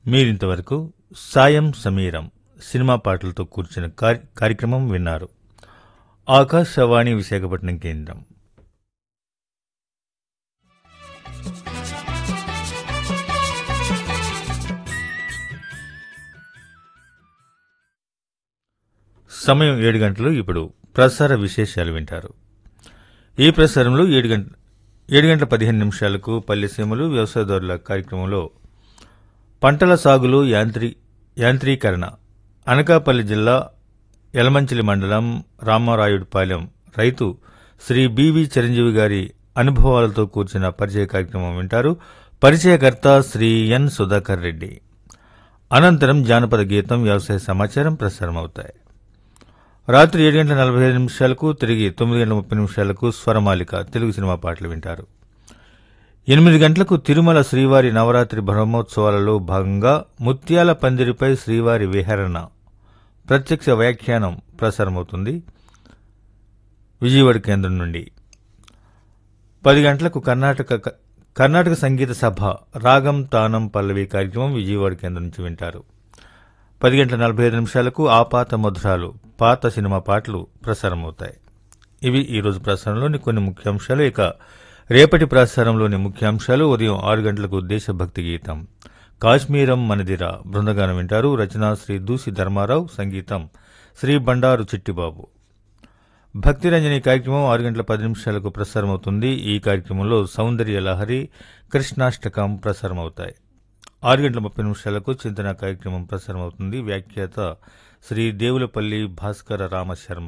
మీరింతవరకు సాయం సమీరం సినిమా పాటలతో కూర్చున్న కార్- కార్యక్రమం విన్నారు ఆకాశవాణి విశాఖపట్నం కేంద్రం సమయం ఏడు గంటలు ఇప్పుడు ప్రసార విశేషాలు వింటారు ఈ ప్రసారంలో ఏడు గంట ఏడు గంటల పదిహేను నిమిషాలకు పల్లెసీమలు వ్యవసాయదారుల కార్యక్రమంలో పంటల సాగులో యాంత్రీ యాంత్రీకరణ అనకాపల్లి జిల్లా యలమంచిలి మండలం రామారాయుడుపాలెం రైతు శ్రీ బివి చిరంజీవి గారి అనుభవాలతో కూర్చున్న పరిచయ కార్యక్రమం వింటారు పరిచయకర్త శ్రీ ఎన్ సుధాకర్ రెడ్డి అనంతరం జానపద గీతం వ్యవసాయ సమాచారం ప్రసారమవుతాయి రాత్రి ఏడు గంటల నలభై ఐదు నిమిషాలకు తిరిగి తొమ్మిది గంటల ముప్పై నిమిషాలకు స్వరమాలిక తెలుగు సినిమా పాటలు వింటారు ఎనిమిది గంటలకు తిరుమల శ్రీవారి నవరాత్రి బ్రహ్మోత్సవాలలో భాగంగా ముత్యాల పందిరిపై శ్రీవారి విహరణ ప్రత్యక్ష వ్యాఖ్యానం ప్రసారమవుతుంది విజయవాడ కేంద్రం నుండి పది గంటలకు కర్ణాటక కర్ణాటక సంగీత సభ రాగం తానం పల్లవి కార్యక్రమం విజయవాడ కేంద్రం నుంచి వింటారు పది గంటల నలభై ఐదు నిమిషాలకు ఆపాత మధురాలు పాత సినిమా పాటలు ప్రసారమవుతాయి ఇవి ఈరోజు ప్రసారంలోని కొన్ని ముఖ్యాంశాలు ఇక రేపటి ప్రసారంలోని ముఖ్యాంశాలు ఉదయం ఆరు గంటలకు దేశభక్తి గీతం కాశ్మీరం మనదిర బృందగానం వింటారు రచన శ్రీ దూసి ధర్మారావు సంగీతం శ్రీ బండారు చిట్టిబాబు భక్తిరంజని కార్యక్రమం ఆరు గంటల పది నిమిషాలకు ప్రసారమవుతుంది ఈ కార్యక్రమంలో సౌందర్య లహరి కృష్ణాష్టకం ప్రసారమవుతాయి ఆరు గంటల ముప్పై నిమిషాలకు చింతన కార్యక్రమం ప్రసారమవుతుంది వ్యాఖ్యాత శ్రీ దేవులపల్లి భాస్కర రామశర్మ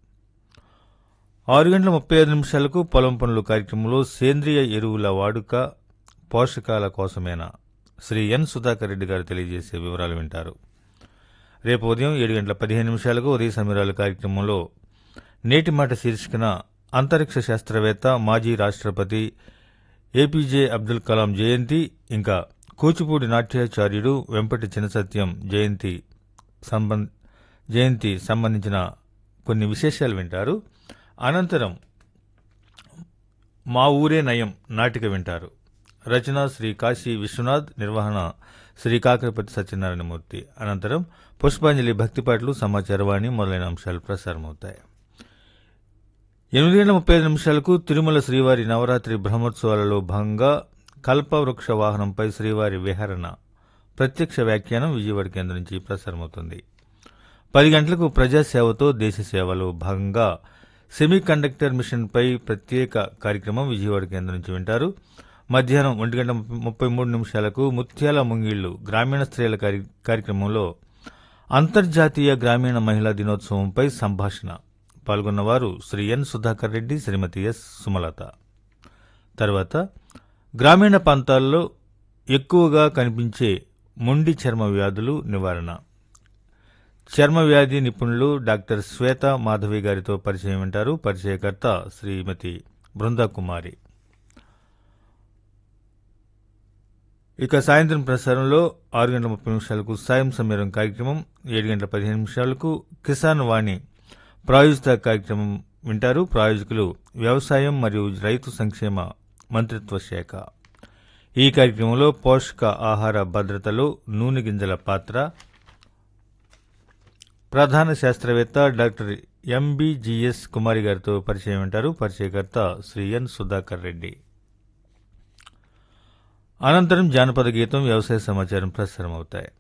ఆరు గంటల ముప్పై ఐదు నిమిషాలకు పొలం పనులు కార్యక్రమంలో సేంద్రియ ఎరువుల వాడుక పోషకాల కోసమేనా శ్రీ ఎన్ సుధాకర్ రెడ్డి గారు తెలియజేసే వివరాలు వింటారు రేపు ఉదయం ఏడు గంటల పదిహేను నిమిషాలకు ఉదయ సమీరాల కార్యక్రమంలో నేటి మాట శీర్షికన అంతరిక్ష శాస్త్రవేత్త మాజీ రాష్ట్రపతి ఏపీజే అబ్దుల్ కలాం జయంతి ఇంకా కూచిపూడి నాట్యాచార్యుడు వెంపటి చినసత్యం జయంతి సంబం జయంతి సంబంధించిన కొన్ని విశేషాలు వింటారు అనంతరం మా ఊరే నయం నాటిక వింటారు రచన శ్రీ కాశీ విశ్వనాథ్ నిర్వహణ శ్రీ కాకరపతి సత్యనారాయణమూర్తి అనంతరం పుష్పాంజలి భక్తిపాటలు సమాచారవాణి మొదలైన అంశాలు ప్రసారమవుతాయి ఎనిమిది గంటల ముప్పై ఐదు నిమిషాలకు తిరుమల శ్రీవారి నవరాత్రి బ్రహ్మోత్సవాలలో భాగంగా కల్పవృక్ష వాహనంపై శ్రీవారి విహరణ ప్రత్యక్ష వ్యాఖ్యానం విజయవాడ కేంద్రం నుంచి ప్రసారమవుతుంది పది గంటలకు ప్రజాసేవతో దేశ సేవలో భాగంగా సెమీ కండక్టర్ మిషన్పై ప్రత్యేక కార్యక్రమం విజయవాడ కేంద్రం నుంచి వింటారు మధ్యాహ్నం ఒంటి గంట ముప్పై మూడు నిమిషాలకు ముత్యాల ముంగిళ్లు గ్రామీణ స్త్రీల కార్య- కార్యక్రమంలో అంతర్జాతీయ గ్రామీణ మహిళా దినోత్సవంపై సంభాషణ పాల్గొన్నవారు శ్రీ ఎన్ సుధాకర్ రెడ్డి శ్రీమతి ఎస్ సుమలత తర్వాత గ్రామీణ ప్రాంతాల్లో ఎక్కువగా కనిపించే మొండి చర్మ వ్యాధులు నివారణ చర్మ వ్యాధి నిపుణులు డాక్టర్ శ్వేత మాధవి గారితో పరిచయం వింటారు పరిచయకర్త శ్రీమతి బృందా కుమారి ఇక సాయంత్రం ప్రసారంలో ఆరు గంటల ముప్పై నిమిషాలకు సాయం సమీరం కార్యక్రమం ఏడు గంటల పదిహేను నిమిషాలకు కిసాన్ వాణి ప్రాయోజిత కార్యక్రమం వింటారు ప్రాయోజకులు వ్యవసాయం మరియు రైతు సంక్షేమ మంత్రిత్వ శాఖ ఈ కార్యక్రమంలో పోషక ఆహార భద్రతలో నూనె గింజల పాత్ర ప్రధాన శాస్త్రవేత్త డాక్టర్ ఎంబీజీఎస్ కుమారి గారితో పరిచయం వింటారు పరిచయకర్త శ్రీ ఎన్ సుధాకర్ రెడ్డి అనంతరం జానపద గీతం వ్యవసాయ సమాచారం ప్రసారం అవుతాయి